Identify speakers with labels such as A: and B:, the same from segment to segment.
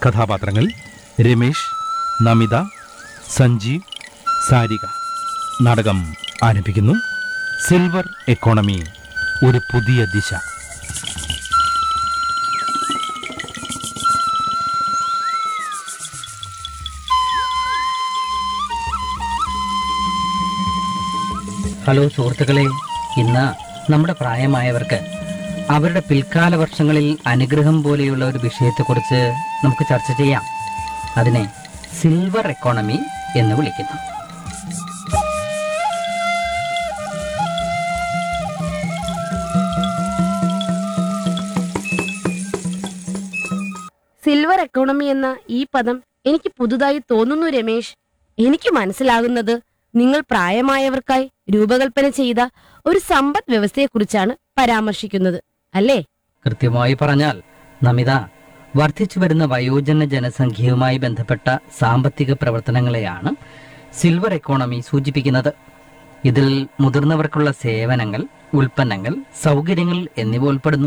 A: കഥാപാത്രങ്ങൾ രമേശ് നമിത സഞ്ജീവ് സാരിക നാടകം ആരംഭിക്കുന്നു സിൽവർ എക്കോണമി ഒരു പുതിയ ദിശ
B: ഹലോ സുഹൃത്തുക്കളെ ഇന്ന് നമ്മുടെ പ്രായമായവർക്ക് അവരുടെ പിൽക്കാല വർഷങ്ങളിൽ അനുഗ്രഹം പോലെയുള്ള ഒരു വിഷയത്തെക്കുറിച്ച് നമുക്ക് ചർച്ച ചെയ്യാം അതിനെ സിൽവർ എക്കോണമി എന്ന് വിളിക്കുന്നു
C: സിൽവർ എക്കോണമി എന്ന ഈ പദം എനിക്ക് പുതുതായി തോന്നുന്നു രമേശ് എനിക്ക് മനസ്സിലാകുന്നത് നിങ്ങൾ പ്രായമായവർക്കായി രൂപകൽപ്പന ചെയ്ത ഒരു സമ്പദ് വ്യവസ്ഥയെക്കുറിച്ചാണ് പരാമർശിക്കുന്നത് അല്ലേ
B: കൃത്യമായി പറഞ്ഞാൽ നമിത വർദ്ധിച്ചു വരുന്ന വയോജന ജനസംഖ്യയുമായി ബന്ധപ്പെട്ട സാമ്പത്തിക പ്രവർത്തനങ്ങളെയാണ് സിൽവർ എക്കോണമി സൂചിപ്പിക്കുന്നത് ഇതിൽ മുതിർന്നവർക്കുള്ള സേവനങ്ങൾ ഉൽപ്പന്നങ്ങൾ സൗകര്യങ്ങൾ എന്നിവ ഉൾപ്പെടുന്നു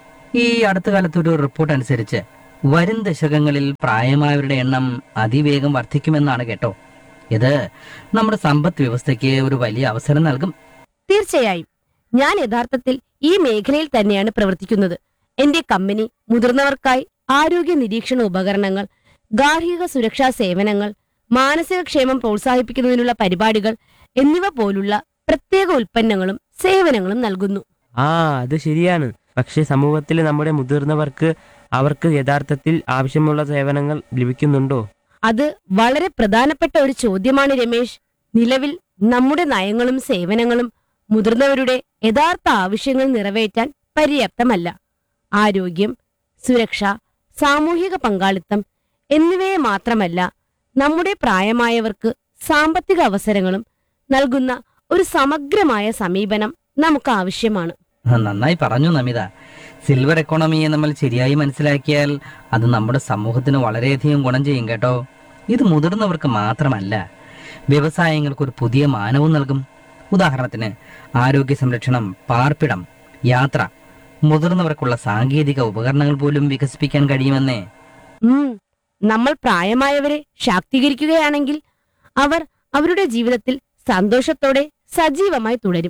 B: ഈ അടുത്ത കാലത്ത് ഒരു റിപ്പോർട്ട് അനുസരിച്ച് വരും ദശകങ്ങളിൽ പ്രായമായവരുടെ എണ്ണം അതിവേഗം വർദ്ധിക്കുമെന്നാണ് കേട്ടോ ഇത് നമ്മുടെ സമ്പദ് വ്യവസ്ഥയ്ക്ക് ഒരു വലിയ അവസരം നൽകും
C: തീർച്ചയായും ഞാൻ യഥാർത്ഥത്തിൽ ഈ മേഖലയിൽ തന്നെയാണ് പ്രവർത്തിക്കുന്നത് എന്റെ കമ്പനി മുതിർന്നവർക്കായി ആരോഗ്യ നിരീക്ഷണ ഉപകരണങ്ങൾ ഗാർഹിക സുരക്ഷാ സേവനങ്ങൾ മാനസിക ക്ഷേമം പ്രോത്സാഹിപ്പിക്കുന്നതിനുള്ള പരിപാടികൾ എന്നിവ പോലുള്ള പ്രത്യേക ഉൽപ്പന്നങ്ങളും സേവനങ്ങളും നൽകുന്നു
D: ആ അത് ശരിയാണ് പക്ഷെ സമൂഹത്തിൽ നമ്മുടെ മുതിർന്നവർക്ക് അവർക്ക് യഥാർത്ഥത്തിൽ ആവശ്യമുള്ള സേവനങ്ങൾ ലഭിക്കുന്നുണ്ടോ
C: അത് വളരെ പ്രധാനപ്പെട്ട ഒരു ചോദ്യമാണ് രമേശ് നിലവിൽ നമ്മുടെ നയങ്ങളും സേവനങ്ങളും മുതിർന്നവരുടെ യഥാർത്ഥ ആവശ്യങ്ങൾ നിറവേറ്റാൻ പര്യാപ്തമല്ല ആരോഗ്യം സുരക്ഷ സാമൂഹിക പങ്കാളിത്തം എന്നിവയെ മാത്രമല്ല നമ്മുടെ പ്രായമായവർക്ക് സാമ്പത്തിക അവസരങ്ങളും നൽകുന്ന ഒരു സമഗ്രമായ സമീപനം നമുക്ക് ആവശ്യമാണ്
B: നന്നായി പറഞ്ഞു നമിത സിൽവർ എക്കോണമിയെ നമ്മൾ ശരിയായി മനസ്സിലാക്കിയാൽ അത് നമ്മുടെ സമൂഹത്തിന് വളരെയധികം ഗുണം ചെയ്യും കേട്ടോ ഇത് മുതിർന്നവർക്ക് മാത്രമല്ല വ്യവസായങ്ങൾക്ക് ഒരു പുതിയ മാനവും നൽകും ഉദാഹരണത്തിന് ആരോഗ്യ സംരക്ഷണം പാർപ്പിടം യാത്ര മുതിർന്നവർക്കുള്ള സാങ്കേതിക ഉപകരണങ്ങൾ പോലും വികസിപ്പിക്കാൻ കഴിയുമെന്നേ
C: ഉം നമ്മൾ പ്രായമായവരെ ശാക്തീകരിക്കുകയാണെങ്കിൽ അവർ അവരുടെ ജീവിതത്തിൽ സന്തോഷത്തോടെ സജീവമായി തുടരും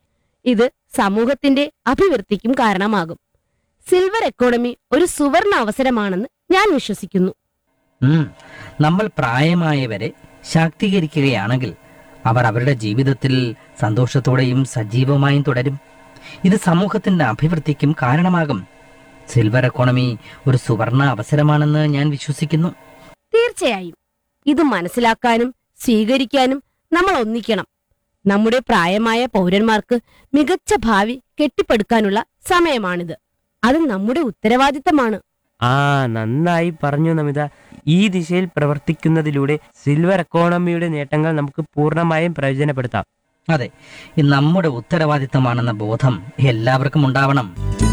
C: ഇത് സമൂഹത്തിന്റെ അഭിവൃദ്ധിക്കും കാരണമാകും സിൽവർ എക്കോണമി ഒരു സുവർണ അവസരമാണെന്ന് ഞാൻ വിശ്വസിക്കുന്നു
B: ഉം. നമ്മൾ പ്രായമായവരെ ശാക്തീകരിക്കുകയാണെങ്കിൽ അവർ അവരുടെ ജീവിതത്തിൽ സന്തോഷത്തോടെയും സജീവമായും തുടരും ഇത് സമൂഹത്തിന്റെ അഭിവൃദ്ധിക്കും കാരണമാകും സിൽവർ എക്കോണമി ഒരു സുവർണ അവസരമാണെന്ന് ഞാൻ വിശ്വസിക്കുന്നു
C: തീർച്ചയായും ഇത് മനസ്സിലാക്കാനും സ്വീകരിക്കാനും നമ്മൾ ഒന്നിക്കണം നമ്മുടെ പ്രായമായ പൗരന്മാർക്ക് മികച്ച ഭാവി കെട്ടിപ്പടുക്കാനുള്ള സമയമാണിത് അത് നമ്മുടെ ഉത്തരവാദിത്തമാണ്
D: ആ നന്നായി പറഞ്ഞു നമിത ഈ ദിശയിൽ പ്രവർത്തിക്കുന്നതിലൂടെ സിൽവർ എക്കോണമിയുടെ നേട്ടങ്ങൾ നമുക്ക് പൂർണ്ണമായും പ്രയോജനപ്പെടുത്താം
B: അതെ ഇത് നമ്മുടെ ഉത്തരവാദിത്തമാണെന്ന ബോധം എല്ലാവർക്കും ഉണ്ടാവണം